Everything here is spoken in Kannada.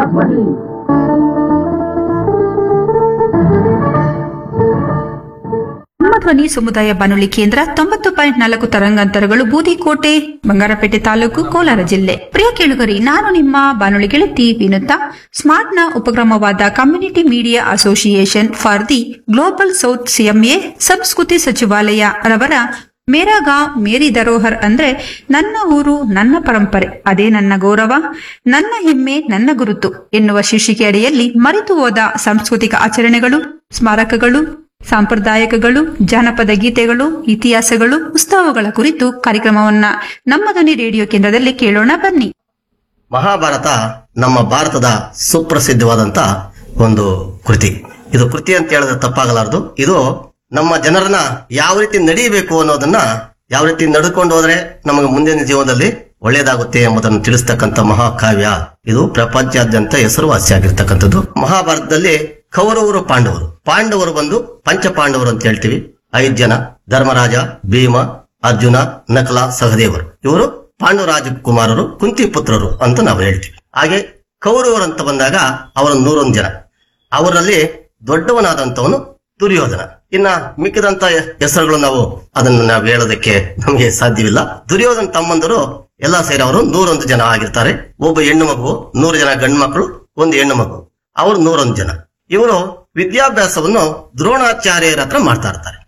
ಬನ್ನಿ ನಮ್ಮ ಧ್ವನಿ ಸಮುದಾಯ ಬಾನುಲಿ ಕೇಂದ್ರ ತೊಂಬತ್ತು ಪಾಯಿಂಟ್ ನಾಲ್ಕು ತರಂಗಾಂತರಗಳು ಬೂದಿಕೋಟೆ ಬಂಗಾರಪೇಟೆ ತಾಲೂಕು ಕೋಲಾರ ಜಿಲ್ಲೆ ಪ್ರಿಯ ಕೇಳುಗರಿ ನಾನು ನಿಮ್ಮ ಬಾನುಲಿ ಗೆಳತಿ ವಿನುತಾ ಸ್ಮಾರ್ಟ್ನ ಉಪಕ್ರಮವಾದ community media association for the global south CMA ಸಂಸ್ಕೃತಿ ಸಚಿವಾಲಯ ರವರ ಮೇರಾ ಗಾಂವ್ ಮೇರಿ ಧರೋಹರ್ ಅಂದ್ರೆ ನನ್ನ ಊರು ನನ್ನ ಪರಂಪರೆ ಅದೇ ನನ್ನ ಗೌರವ ನನ್ನ ಹೆಮ್ಮೆ ನನ್ನ ಗುರುತು ಎನ್ನುವ ಶೀರ್ಷಿಕೆ ಅಡಿಯಲ್ಲಿ ಮರೆತು ಹೋದ ಸಾಂಸ್ಕೃತಿಕ ಆಚರಣೆಗಳು ಸ್ಮಾರಕಗಳು ಸಾಂಪ್ರದಾಯಿಕಗಳು ಜಾನಪದ ಗೀತೆಗಳು ಇತಿಹಾಸಗಳು ಉತ್ಸವಗಳ ಕುರಿತು ಕಾರ್ಯಕ್ರಮವನ್ನ ನಮ್ಮ ಧ್ವನಿ ರೇಡಿಯೋ ಕೇಂದ್ರದಲ್ಲಿ ಕೇಳೋಣ ಬನ್ನಿ ಮಹಾಭಾರತ ನಮ್ಮ ಭಾರತದ ಸುಪ್ರಸಿದ್ಧವಾದಂತ ಒಂದು ಕೃತಿ ಇದು ಕೃತಿ ಅಂತ ಹೇಳಿದ್ರೆ ತಪ್ಪಾಗಲಾರದು ಇದು ನಮ್ಮ ಜನರನ್ನ ಯಾವ ರೀತಿ ನಡೀಬೇಕು ಅನ್ನೋದನ್ನ ಯಾವ ರೀತಿ ನಡ್ಕೊಂಡು ಹೋದ್ರೆ ನಮಗೆ ಮುಂದಿನ ಜೀವನದಲ್ಲಿ ಒಳ್ಳೇದಾಗುತ್ತೆ ಎಂಬುದನ್ನು ತಿಳಿಸ್ತಕ್ಕಂಥ ಮಹಾಕಾವ್ಯ ಇದು ಪ್ರಪಂಚಾದ್ಯಂತ ಹೆಸರುವಾಸಿಯಾಗಿರ್ತಕ್ಕಂಥದ್ದು ಮಹಾಭಾರತದಲ್ಲಿ ಕೌರವರು ಪಾಂಡವರು ಪಾಂಡವರು ಬಂದು ಪಂಚ ಪಾಂಡವರು ಅಂತ ಹೇಳ್ತೀವಿ ಐದು ಜನ ಧರ್ಮರಾಜ ಭೀಮ ಅರ್ಜುನ ನಕಲ ಸಹದೇವರು ಇವರು ಪಾಂಡು ರಾಜಕುಮಾರರು ಕುಂತಿ ಪುತ್ರರು ಅಂತ ನಾವು ಹೇಳ್ತೀವಿ ಹಾಗೆ ಕೌರವರು ಅಂತ ಬಂದಾಗ ಅವರ ನೂರೊಂದು ಜನ ಅವರಲ್ಲಿ ದೊಡ್ಡವನಾದಂತವನು ದುರ್ಯೋಧನ ಇನ್ನ ಮಿಕ್ಕಿದಂತ ಹೆಸರುಗಳು ನಾವು ಅದನ್ನು ನಾವು ಹೇಳೋದಕ್ಕೆ ನಮಗೆ ಸಾಧ್ಯವಿಲ್ಲ ದುರ್ಯೋಧನ ತಮ್ಮಂದರು ಎಲ್ಲಾ ಸೇರಿ ಅವರು ನೂರೊಂದು ಜನ ಆಗಿರ್ತಾರೆ ಒಬ್ಬ ಹೆಣ್ಣು ಮಗು ನೂರು ಜನ ಗಂಡು ಮಕ್ಕಳು ಒಂದು ಹೆಣ್ಣು ಮಗು ಅವರು ನೂರೊಂದು ಜನ ಇವರು ವಿದ್ಯಾಭ್ಯಾಸವನ್ನು ದ್ರೋಣಾಚಾರ್ಯರ ಹತ್ರ ಮಾಡ್ತಾ ಇರ್ತಾರೆ